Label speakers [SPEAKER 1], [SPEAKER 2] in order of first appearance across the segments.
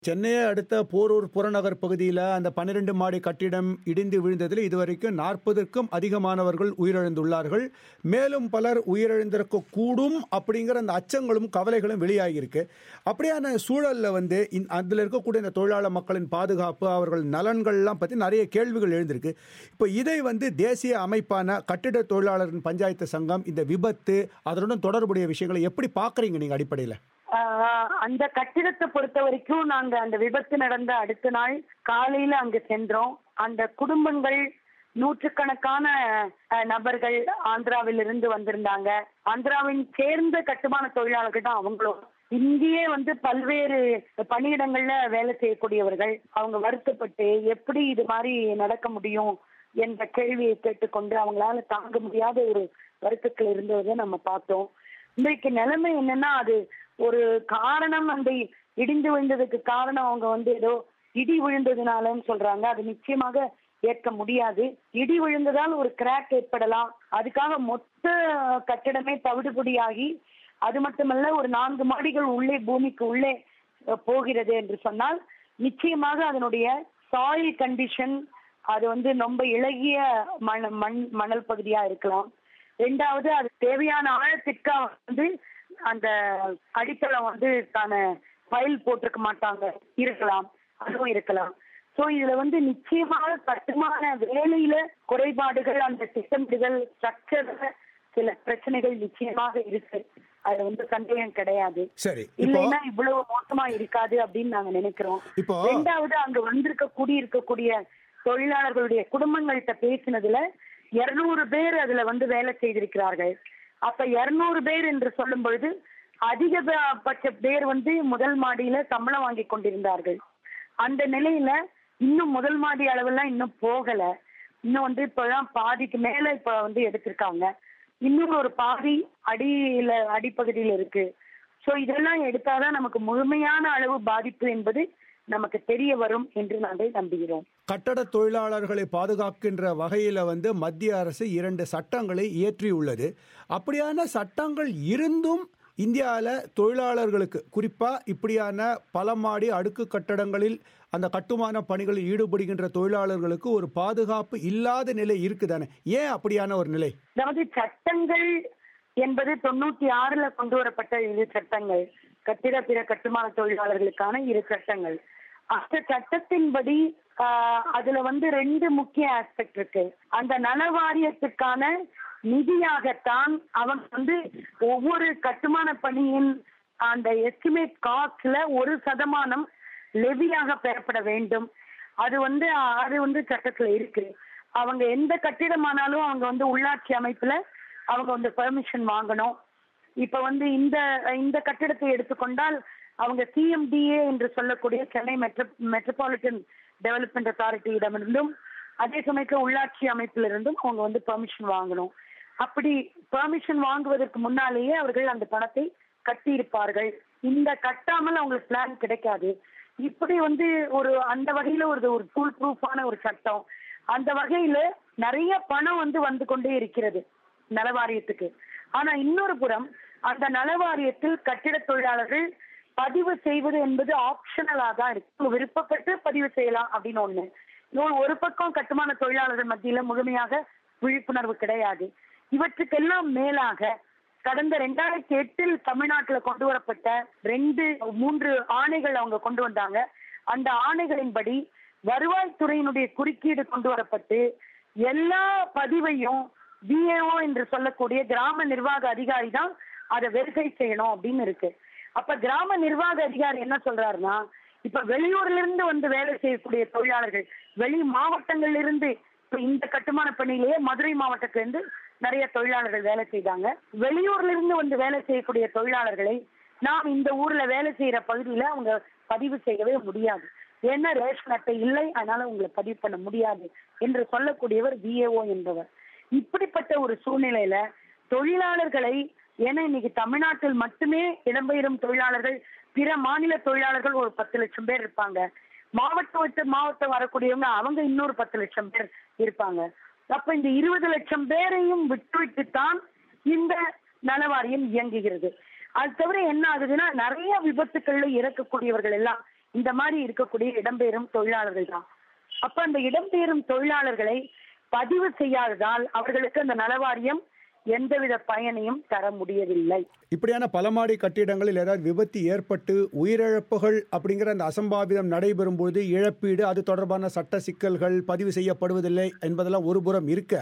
[SPEAKER 1] சென்னையை அடுத்த போரூர் புறநகர் பகுதியில் அந்த பன்னிரண்டு மாடி கட்டிடம் இடிந்து விழுந்ததில் இதுவரைக்கும் நாற்பதுக்கும் அதிகமானவர்கள் உயிரிழந்துள்ளார்கள் மேலும் பலர் உயிரிழந்திருக்க கூடும் அப்படிங்கிற அந்த அச்சங்களும் கவலைகளும் வெளியாகியிருக்கு அப்படியான சூழலில் வந்து அதில் இருக்கக்கூடிய இந்த தொழிலாளர் மக்களின் பாதுகாப்பு அவர்கள் நலன்கள்லாம் பற்றி நிறைய கேள்விகள் எழுந்திருக்கு இப்போ இதை வந்து தேசிய அமைப்பான கட்டிட தொழிலாளரின் பஞ்சாயத்து சங்கம் இந்த விபத்து அதனுடன் தொடர்புடைய விஷயங்களை எப்படி பார்க்குறீங்க நீங்கள் அடிப்படையில்
[SPEAKER 2] ஆஹ் அந்த கட்டிடத்தை பொறுத்த வரைக்கும் நாங்க அந்த விபத்து நடந்த அடுத்த நாள் காலையில அங்க சென்றோம் அந்த குடும்பங்கள் நூற்றுக்கணக்கான அஹ், நபர்கள் ஆந்திராவிலிருந்து வந்திருந்தாங்க ஆந்திராவின் சேர்ந்த கட்டுமான தொழிலாளர்கள் தான் அவங்களும் இங்கேயே வந்து பல்வேறு பணியிடங்கள்ல வேலை செய்யக்கூடியவர்கள் அவங்க வருத்தப்பட்டு எப்படி இது மாதிரி நடக்க முடியும் என்ற கேள்வியை கேட்டுக்கொண்டு அவங்களால தாங்க முடியாத ஒரு வருத்தத்தில் இருந்ததை நம்ம பார்த்தோம் இன்றைக்கு நிலைமை என்னன்னா அது ஒரு காரணம் அந்த இடிந்து விழுந்ததுக்கு காரணம் அவங்க வந்து ஏதோ இடி விழுந்ததுனாலன்னு சொல்றாங்க அது நிச்சயமாக ஏற்க முடியாது இடி விழுந்ததால் ஒரு கிராக் ஏற்படலாம் அதுக்காக மொத்த கட்டிடமே தவிடுபொடியாகி அது மட்டுமல்ல ஒரு நான்கு மாடிகள் உள்ளே பூமிக்கு உள்ளே அஹ், போகிறது என்று சொன்னால் நிச்சயமாக அதனுடைய சாயில் கண்டிஷன் அது வந்து ரொம்ப இளகிய மண் மண் மணல் பகுதியா இருக்கலாம் ரெண்டாவது அது தேவையான ஆழத்திற்கு வந்து அந்த அடித்தளம் வந்து தான ஃபைல் போட்டிருக்க மாட்டாங்க இருக்கலாம் அதுவும் இருக்கலாம் சோ இதுல வந்து நிச்சயமாக கட்டுமான வேலையில குறைபாடுகள் அந்த திட்டமிடுதல் ஸ்ட்ரக்சர்ல சில பிரச்சனைகள் நிச்சயமாக இருக்கு அது வந்து சந்தேகம் கிடையாது
[SPEAKER 1] சரி இப்போ
[SPEAKER 2] இல்லைன்னா இவ்வளவு மோசமா இருக்காது அப்படின்னு நாங்க நினைக்கிறோம்
[SPEAKER 1] இப்போ
[SPEAKER 2] ரெண்டாவது அங்க வந்திருக்க கூடியிருக்கக்கூடிய தொழிலாளர்களுடைய குடும்பங்கள்கிட்ட பேசினதுல இருநூறு பேர் அதுல வந்து வேலை செய்திருக்கிறார்கள் அப்ப இருநூறு பேர் என்று சொல்லும் பொழுது அதிகபட்ச பேர் வந்து முதல் மாடியில சம்பளம் வாங்கி கொண்டிருந்தார்கள் அந்த நிலையில இன்னும் முதல் மாடி அளவெல்லாம் இன்னும் போகல இன்னும் வந்து இப்பதான் பாதிக்கு மேல இப்ப வந்து எடுத்திருக்காங்க இன்னும் ஒரு பாதி அடியில அடிப்பகுதியில இருக்கு சோ இதெல்லாம் எடுத்தாதான் நமக்கு முழுமையான அளவு பாதிப்பு என்பது நமக்கு தெரிய வரும் என்று நாங்கள் நம்புகிறோம்
[SPEAKER 1] கட்டட தொழிலாளர்களை பாதுகாக்கின்ற வகையில் வந்து மத்திய அரசு இரண்டு சட்டங்களை இயற்றியுள்ளது அப்படியான சட்டங்கள் இருந்தும் இந்தியாவில் தொழிலாளர்களுக்கு குறிப்பாக இப்படியான பல மாடி அடுக்கு கட்டடங்களில் அந்த கட்டுமான பணிகளில் ஈடுபடுகின்ற தொழிலாளர்களுக்கு ஒரு பாதுகாப்பு இல்லாத நிலை இருக்குதானே ஏன் அப்படியான ஒரு நிலை
[SPEAKER 2] அதாவது சட்டங்கள் என்பது தொண்ணூத்தி ஆறுல கொண்டு வரப்பட்ட இரு சட்டங்கள் கட்டிட பிற கட்டுமான தொழிலாளர்களுக்கான இரு சட்டங்கள் அந்த சட்டத்தின்படி ஆஹ், அதுல வந்து ரெண்டு முக்கிய ஆஸ்பெக்ட் இருக்கு அந்த நல வாரியத்துக்கான நிதியாகத்தான் அவங்க வந்து ஒவ்வொரு கட்டுமான பணியின் அந்த எஸ்டிமேட் காஸ்ட்ல ஒரு சதமானம் லெவியாக பெறப்பட வேண்டும் அது வந்து அது வந்து சட்டத்துல இருக்கு அவங்க எந்த கட்டிடமானாலும் அவங்க வந்து உள்ளாட்சி அமைப்புல அவங்க வந்து பெர்மிஷன் வாங்கணும் இப்ப வந்து இந்த இந்த கட்டிடத்தை எடுத்துக்கொண்டால் அவங்க சிஎம்டிஏ என்று சொல்லக்கூடிய சென்னை மெட்ரோ மெட்ரோபாலிட்டன் டெவலப்மெண்ட் அத்தாரிட்டியிடமிருந்தும் அதே சமயத்துல உள்ளாட்சி அமைப்பிலிருந்தும் அவங்க வந்து பெர்மிஷன் வாங்கணும் அப்படி பெர்மிஷன் வாங்குவதற்கு முன்னாலேயே அவர்கள் அந்த பணத்தை கட்டியிருப்பார்கள் இந்த கட்டாமல் அவங்களுக்கு பிளான் கிடைக்காது இப்படி வந்து ஒரு அந்த வகையில ஒரு ஒரு ஃபுல் ப்ரூஃபான ஒரு சட்டம் அந்த வகையில நிறைய பணம் வந்து வந்து கொண்டே இருக்கிறது நலவாரியத்துக்கு ஆனா இன்னொரு புறம் அந்த நலவாரியத்தில் கட்டிட தொழிலாளர்கள் பதிவு செய்வது என்பது ஆப்ஷனலா தான் இருக்கு அவங்க விருப்பப்பட்டு பதிவு செய்யலாம் அப்படின்னு ஒண்ணு இன்னொரு ஒரு பக்கம் கட்டுமான தொழிலாளர்கள் மத்தியில முழுமையாக விழிப்புணர்வு கிடையாது இவற்றுக்கெல்லாம் மேலாக கடந்த ரெண்டாயிரத்தி எட்டில் தமிழ்நாட்டுல கொண்டு வரப்பட்ட ரெண்டு மூன்று ஆணைகள் அவங்க கொண்டு வந்தாங்க அந்த ஆணைகளின்படி வருவாய்த்துறையினுடைய குறுக்கீடு கொண்டு வரப்பட்டு எல்லா பதிவையும் பிஏஓ என்று சொல்லக்கூடிய கிராம நிர்வாக அதிகாரி தான் அதை வெரிஃபை செய்யணும் அப்படின்னு இருக்கு அப்ப கிராம நிர்வாக அதிகாரி என்ன சொல்றாருன்னா இப்ப வெளியூர்ல இருந்து வந்து வேலை செய்யக்கூடிய தொழிலாளர்கள் வெளி மாவட்டங்கள்ல இருந்து இப்ப இந்த கட்டுமான பணியிலேயே மதுரை மாவட்டத்துல இருந்து நிறைய தொழிலாளர்கள் வேலை செய்தாங்க வெளியூர்ல இருந்து வந்து வேலை செய்யக்கூடிய தொழிலாளர்களை நாம் இந்த ஊர்ல வேலை செய்யற பகுதியில அவங்க பதிவு செய்யவே முடியாது ஏன்னா ரேஷன் அட்டை இல்லை அதனால உங்களை பதிவு பண்ண முடியாது என்று சொல்லக்கூடியவர் விஏஓ என்பவர் இப்படிப்பட்ட ஒரு சூழ்நிலையில தொழிலாளர்களை ஏன்னா இன்னைக்கு தமிழ்நாட்டில் மட்டுமே இடம்பெயரும் தொழிலாளர்கள் பிற மாநில தொழிலாளர்கள் ஒரு பத்து லட்சம் பேர் இருப்பாங்க மாவட்டம் விட்டு மாவட்டம் வரக்கூடியவங்க அவங்க இன்னொரு பத்து லட்சம் பேர் இருப்பாங்க அப்ப இந்த இருபது லட்சம் பேரையும் விட்டுவிட்டு தான் இந்த நலவாரியம் இயங்குகிறது அது தவிர என்ன ஆகுதுன்னா நிறைய விபத்துக்கள்ல இறக்கக்கூடியவர்கள் எல்லாம் இந்த மாதிரி இருக்கக்கூடிய இடம்பெயரும் தொழிலாளர்கள் தான் அப்ப அந்த இடம்பெயரும் தொழிலாளர்களை பதிவு செய்யாததால் அவர்களுக்கு அந்த நலவாரியம் எந்தவித பயனையும் தர முடியவில்லை
[SPEAKER 1] இப்படியான பலமாடி கட்டிடங்களில் ஏதாவது விபத்து ஏற்பட்டு உயிரிழப்புகள் அப்படிங்கிற அந்த அசம்பாவிதம் நடைபெறும் பொழுது இழப்பீடு அது தொடர்பான சட்ட சிக்கல்கள் பதிவு செய்யப்படுவதில்லை என்பதெல்லாம் ஒரு புறம் இருக்க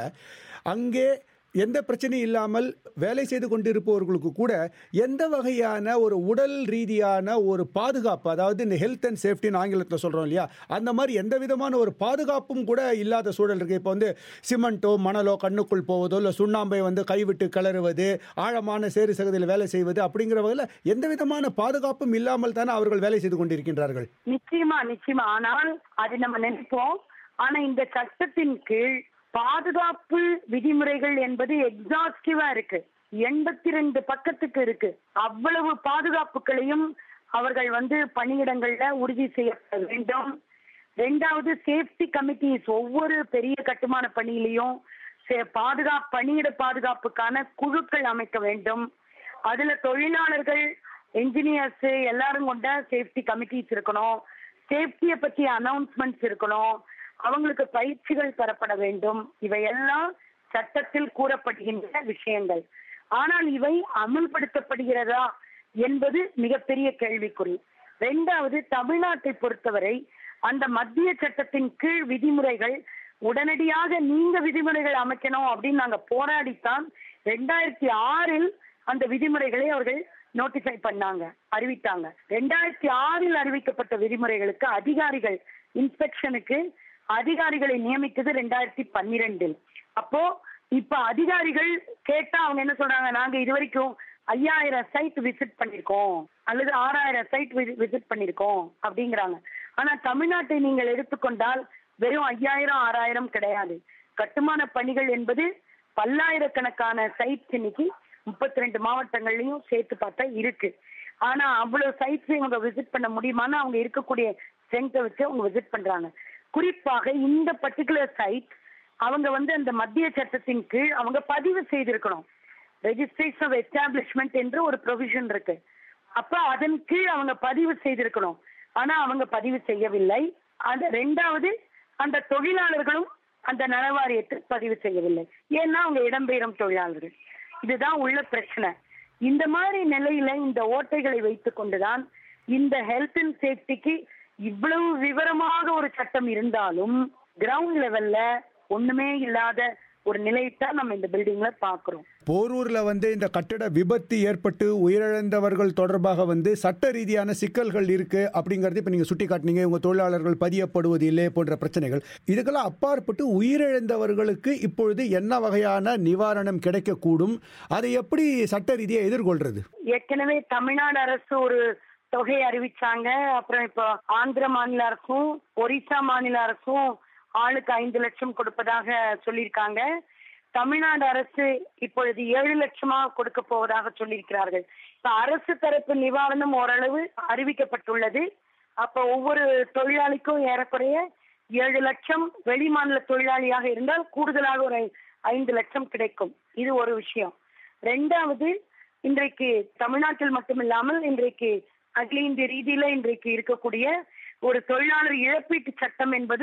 [SPEAKER 1] அங்கே எந்த பிரச்சனையும் இல்லாமல் வேலை செய்து கொண்டிருப்பவர்களுக்கு கூட எந்த வகையான ஒரு உடல் ரீதியான ஒரு பாதுகாப்பு அதாவது இந்த ஹெல்த் அண்ட் சேஃப்டின்னு ஆங்கிலத்தில் சொல்கிறோம் இல்லையா அந்த மாதிரி எந்த விதமான ஒரு பாதுகாப்பும் கூட இல்லாத சூழல் இருக்குது இப்போ வந்து சிமெண்ட்டோ மணலோ கண்ணுக்குள் போவதோ இல்லை சுண்ணாம்பை வந்து கைவிட்டு கிளறுவது ஆழமான சேறு சகதியில் வேலை செய்வது அப்படிங்கிற வகையில் எந்த விதமான பாதுகாப்பும் இல்லாமல் தானே அவர்கள் வேலை செய்து கொண்டிருக்கின்றார்கள்
[SPEAKER 2] நிச்சயமா நிச்சயமா ஆனால் அது நம்ம நினைப்போம் ஆனா இந்த சட்டத்தின் கீழ் பாதுகாப்பு விதிமுறைகள் என்பது எக்ஸாஸ்டிவா இருக்கு எண்பத்தி ரெண்டு பக்கத்துக்கு இருக்கு அவ்வளவு பாதுகாப்புகளையும் அவர்கள் வந்து பணியிடங்கள்ல உறுதி செய்யப்பட வேண்டும் ரெண்டாவது சேஃப்டி கமிட்டிஸ் ஒவ்வொரு பெரிய கட்டுமான பணியிலையும் பாதுகாப்பு பணியிட பாதுகாப்புக்கான குழுக்கள் அமைக்க வேண்டும் அதுல தொழிலாளர்கள் என்ஜினியர்ஸ் எல்லாரும் கொண்ட சேஃப்டி கமிட்டிஸ் இருக்கணும் சேஃப்டியை பற்றிய அனௌன்ஸ்மெண்ட்ஸ் இருக்கணும் அவங்களுக்கு பயிற்சிகள் தரப்பட வேண்டும் இவையெல்லாம் சட்டத்தில் கூறப்படுகின்ற விஷயங்கள் ஆனால் இவை அமல்படுத்தப்படுகிறதா என்பது மிகப்பெரிய கேள்விக்குறி ரெண்டாவது தமிழ்நாட்டை பொறுத்தவரை அந்த மத்திய சட்டத்தின் கீழ் விதிமுறைகள் உடனடியாக நீங்க விதிமுறைகள் அமைக்கணும் அப்படின்னு நாங்க போராடித்தான் ரெண்டாயிரத்தி ஆறில் அந்த விதிமுறைகளை அவர்கள் நோட்டிஃபை பண்ணாங்க அறிவித்தாங்க ரெண்டாயிரத்தி ஆறில் அறிவிக்கப்பட்ட விதிமுறைகளுக்கு அதிகாரிகள் இன்ஸ்பெக்ஷனுக்கு அதிகாரிகளை நியமித்தது ரெண்டாயிரத்தி பன்னிரெண்டில் அப்போ இப்ப அதிகாரிகள் கேட்டா அவங்க என்ன சொல்றாங்க நாங்க இது வரைக்கும் ஐயாயிரம் சைட் விசிட் பண்ணிருக்கோம் அல்லது ஆறாயிரம் சைட் விசிட் பண்ணிருக்கோம் அப்படிங்கிறாங்க ஆனா தமிழ்நாட்டை நீங்கள் எடுத்துக்கொண்டால் வெறும் ஐயாயிரம் ஆறாயிரம் கிடையாது கட்டுமான பணிகள் என்பது பல்லாயிரக்கணக்கான சைட்ஸ் இன்னைக்கு முப்பத்தி ரெண்டு மாவட்டங்கள்லயும் சேர்த்து பார்த்தா இருக்கு ஆனா அவ்வளவு சைட்ஸ் இவங்க விசிட் பண்ண முடியுமான்னு அவங்க இருக்கக்கூடிய ஸ்ட்ரென்த்தை வச்சு அவங்க விசிட் பண்றாங்க குறிப்பாக இந்த பர்டிகுலர் சைட் அவங்க வந்து அந்த மத்திய சட்டத்தின் கீழ் அவங்க பதிவு செய்திருக்கணும் ரெஜிஸ்ட்ரேஷன் ஆஃப் எஸ்டாப்ளிஷ்மெண்ட் என்று ஒரு ப்ரொவிஷன் இருக்கு அப்ப அதன் கீழ் அவங்க பதிவு செய்திருக்கணும் ஆனா அவங்க பதிவு செய்யவில்லை அந்த ரெண்டாவது அந்த தொழிலாளர்களும் அந்த நலவாரியத்தில் பதிவு செய்யவில்லை ஏன்னா அவங்க இடம்பெயரும் தொழிலாளர்கள் இதுதான் உள்ள பிரச்சனை இந்த மாதிரி நிலையில இந்த ஓட்டைகளை வைத்துக் கொண்டுதான் இந்த ஹெல்த் அண்ட் சேஃப்டிக்கு இவ்வளவு விவரமாக ஒரு சட்டம் இருந்தாலும் கிரவுண்ட் லெவல்ல ஒண்ணுமே இல்லாத ஒரு நிலையத்தான் நம்ம இந்த பில்டிங்ல பாக்குறோம்
[SPEAKER 1] போரூர்ல வந்து இந்த கட்டிட விபத்து ஏற்பட்டு உயிரிழந்தவர்கள் தொடர்பாக வந்து சட்ட ரீதியான சிக்கல்கள் இருக்கு அப்படிங்கறது இப்ப நீங்க சுட்டி காட்டினீங்க உங்க தொழிலாளர்கள் பதியப்படுவது இல்லை போன்ற பிரச்சனைகள் இதுக்கெல்லாம் அப்பாற்பட்டு உயிரிழந்தவர்களுக்கு இப்பொழுது என்ன வகையான நிவாரணம் கிடைக்கக்கூடும் அதை எப்படி சட்ட ரீதியா எதிர்கொள்றது
[SPEAKER 2] ஏற்கனவே தமிழ்நாடு அரசு ஒரு தொகை அறிவிச்சாங்க அப்புறம் இப்போ ஆந்திர மாநில அரசும் ஒரிசா மாநில அரசும் ஆளுக்கு ஐந்து லட்சம் கொடுப்பதாக சொல்லியிருக்காங்க தமிழ்நாடு அரசு இப்பொழுது ஏழு லட்சமா கொடுக்க போவதாக சொல்லியிருக்கிறார்கள் இப்ப அரசு தரப்பு நிவாரணம் ஓரளவு அறிவிக்கப்பட்டுள்ளது அப்ப ஒவ்வொரு தொழிலாளிக்கும் ஏறக்குறைய ஏழு லட்சம் வெளி மாநில தொழிலாளியாக இருந்தால் கூடுதலாக ஒரு ஐந்து லட்சம் கிடைக்கும் இது ஒரு விஷயம் ரெண்டாவது இன்றைக்கு தமிழ்நாட்டில் மட்டுமில்லாமல் இன்றைக்கு அகில இந்திய ரீதியில இன்றைக்கு இருக்கக்கூடிய ஒரு தொழிலாளர் இழப்பீட்டு சட்டம் என்பது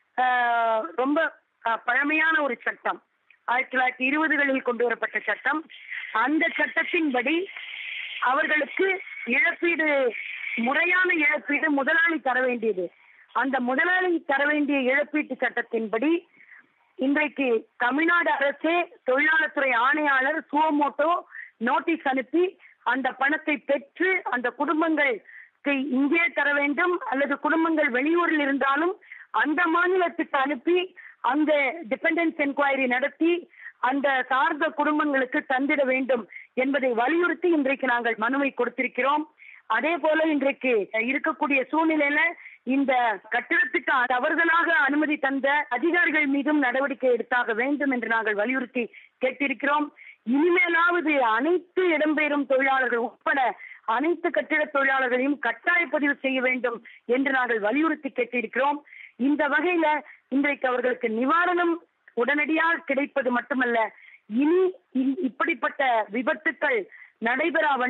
[SPEAKER 2] ரொம்ப பழமையான ஒரு சட்டம் ஆயிரத்தி தொள்ளாயிரத்தி இருபதுகளில் கொண்டு வரப்பட்ட சட்டம் அந்த சட்டத்தின்படி அவர்களுக்கு இழப்பீடு முறையான இழப்பீடு முதலாளி தர வேண்டியது அந்த முதலாளி தர வேண்டிய இழப்பீட்டு சட்டத்தின்படி இன்றைக்கு தமிழ்நாடு அரசே தொழிலாளர் துறை ஆணையாளர் சுவமோட்டோ நோட்டீஸ் அனுப்பி அந்த பணத்தை பெற்று அந்த குடும்பங்களுக்கு இங்கே தர வேண்டும் அல்லது குடும்பங்கள் வெளியூரில் இருந்தாலும் அந்த மாநிலத்துக்கு அனுப்பி அந்த டிபெண்டன்ஸ் என்கொயரி நடத்தி அந்த சார்ந்த குடும்பங்களுக்கு தந்திட வேண்டும் என்பதை வலியுறுத்தி இன்றைக்கு நாங்கள் மனுவை கொடுத்திருக்கிறோம் அதே போல இன்றைக்கு இருக்கக்கூடிய சூழ்நிலையில இந்த கட்டிடத்துக்கு தவறுதலாக அனுமதி தந்த அதிகாரிகள் மீதும் நடவடிக்கை எடுத்தாக வேண்டும் என்று நாங்கள் வலியுறுத்தி கேட்டிருக்கிறோம் இனிமேலாவது அனைத்து இடம்பெயரும் தொழிலாளர்கள் உட்பட அனைத்து கட்டிட தொழிலாளர்களையும் கட்டாய பதிவு செய்ய வேண்டும் என்று நாங்கள் வலியுறுத்தி கேட்டிருக்கிறோம் இந்த வகையில இன்றைக்கு அவர்களுக்கு நிவாரணம் உடனடியாக கிடைப்பது மட்டுமல்ல இனி இப்படிப்பட்ட விபத்துக்கள் நடைபெறா வண்ணம்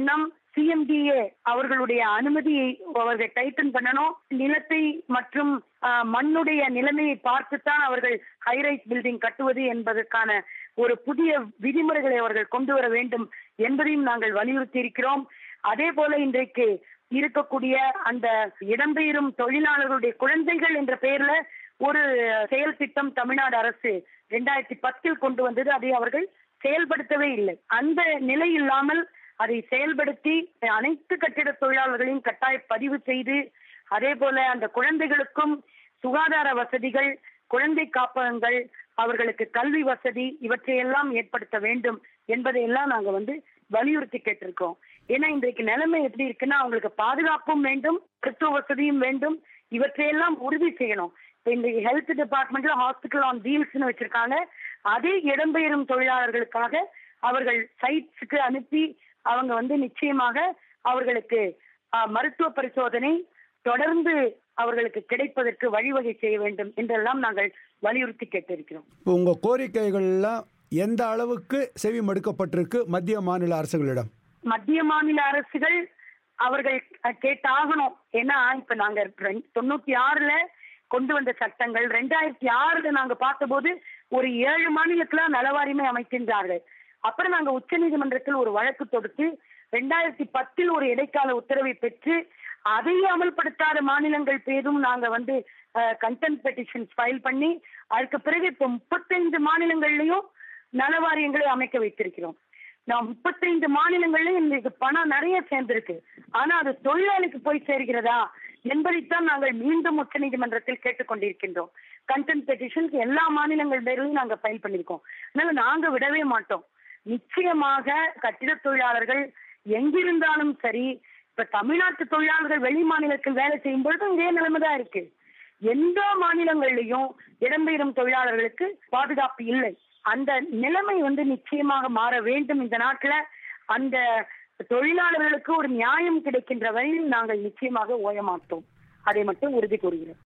[SPEAKER 2] சிஎம்டிஏ அவர்களுடைய அனுமதியை அவர்கள் டைட்டன் பண்ணணும் நிலத்தை மற்றும் ஆஹ், மண்ணுடைய நிலைமையை பார்த்துத்தான் அவர்கள் ஹைரைஸ் பில்டிங் கட்டுவது என்பதற்கான ஒரு புதிய விதிமுறைகளை அவர்கள் கொண்டு வர வேண்டும் என்பதையும் நாங்கள் வலியுறுத்தி இருக்கிறோம் அதே போல இன்றைக்கு இருக்கக்கூடிய அந்த இடம்பெயரும் தொழிலாளர்களுடைய குழந்தைகள் என்ற பெயர்ல ஒரு செயல் திட்டம் தமிழ்நாடு அரசு இரண்டாயிரத்தி பத்தில் கொண்டு வந்தது அதை அவர்கள் செயல்படுத்தவே இல்லை அந்த நிலை இல்லாமல் அதை செயல்படுத்தி அனைத்து கட்டிட தொழிலாளர்களையும் கட்டாய பதிவு செய்து அதே போல அந்த குழந்தைகளுக்கும் சுகாதார வசதிகள் குழந்தை காப்பகங்கள் அவர்களுக்கு கல்வி வசதி இவற்றையெல்லாம் ஏற்படுத்த வேண்டும் என்பதையெல்லாம் நாங்க வந்து வலியுறுத்தி கேட்டிருக்கோம் ஏன்னா இன்றைக்கு நிலைமை எப்படி இருக்குன்னா அவங்களுக்கு பாதுகாப்பும் வேண்டும் மருத்துவ வசதியும் வேண்டும் இவற்றையெல்லாம் உறுதி செய்யணும் இப்ப இன்றைக்கு ஹெல்த் டிபார்ட்மெண்ட்ல ஹாஸ்பிட்டல் ஆன் வீல்ஸ்னு வச்சிருக்காங்க அதே இடம்பெயரும் தொழிலாளர்களுக்காக அவர்கள் சைட்ஸுக்கு அனுப்பி அவங்க வந்து நிச்சயமாக அவர்களுக்கு ஆஹ், மருத்துவ பரிசோதனை தொடர்ந்து அவர்களுக்கு கிடைப்பதற்கு வழிவகை செய்ய வேண்டும் என்றெல்லாம் நாங்கள் வலியுறுத்தி கேட்டிருக்கிறோம்
[SPEAKER 1] இப்போ உங்கள் கோரிக்கைகள்லாம் எந்த அளவுக்கு செவி மடுக்கப்பட்டிருக்கு மத்திய மாநில அரசுகளிடம்
[SPEAKER 2] மத்திய மாநில அரசுகள் அவர்கள் அஹ், கேட்டாகணும் ஏன்னா இப்ப நாங்க ரெண்- தொண்ணூத்தி ஆறுல கொண்டு வந்த சட்டங்கள் ரெண்டாயிரத்தி ஆறுல நாங்க பார்த்தபோது ஒரு ஏழு மாநிலத்துல நலவாரியமே அமைக்கின்றார்கள் அப்புறம் நாங்க உச்சநீதிமன்றத்தில் ஒரு வழக்கு தொடுத்து ரெண்டாயிரத்தி பத்தில் ஒரு இடைக்கால உத்தரவை பெற்று அதையும் அமல்படுத்தாத மாநிலங்கள் பேரும் நாங்க வந்து கண்டென்ட் பெட்டிஷன்ஸ் ஃபைல் பண்ணி அதுக்கு பிறகு இப்ப முப்பத்தைந்து மாநிலங்கள்லயும் நலவாரியங்களை அமைக்க வைத்திருக்கிறோம் நான் முப்பத்தைந்து மாநிலங்கள்லயும் இன்னைக்கு பணம் நிறைய சேர்ந்திருக்கு ஆனா அது தொழிலாளிக்கு போய் சேர்கிறதா என்பதைத்தான் நாங்கள் மீண்டும் உச்சநீதிமன்றத்தில் கேட்டுக்கொண்டிருக்கின்றோம் கண்டென்ட் பெட்டிஷன்ஸ் எல்லா மாநிலங்கள் பேரிலும் நாங்க ஃபைல் பண்ணிருக்கோம் அதனால நாங்க விடவே மாட்டோம் நிச்சயமாக கட்டிட தொழிலாளர்கள் எங்கிருந்தாலும் சரி இப்ப தமிழ்நாட்டு தொழிலாளர்கள் வெளி மாநிலத்தில் வேலை செய்யும் பொழுது இதே நிலைமைதான் இருக்கு எந்த மாநிலங்கள்லயும் இடம்பெயரும் தொழிலாளர்களுக்கு பாதுகாப்பு இல்லை அந்த நிலைமை வந்து நிச்சயமாக மாற வேண்டும் இந்த நாட்டுல அந்த தொழிலாளர்களுக்கு ஒரு நியாயம் கிடைக்கின்ற வரையில் நாங்கள் நிச்சயமாக ஓய மாட்டோம் அதை மட்டும் உறுதி கூறுகிறோம்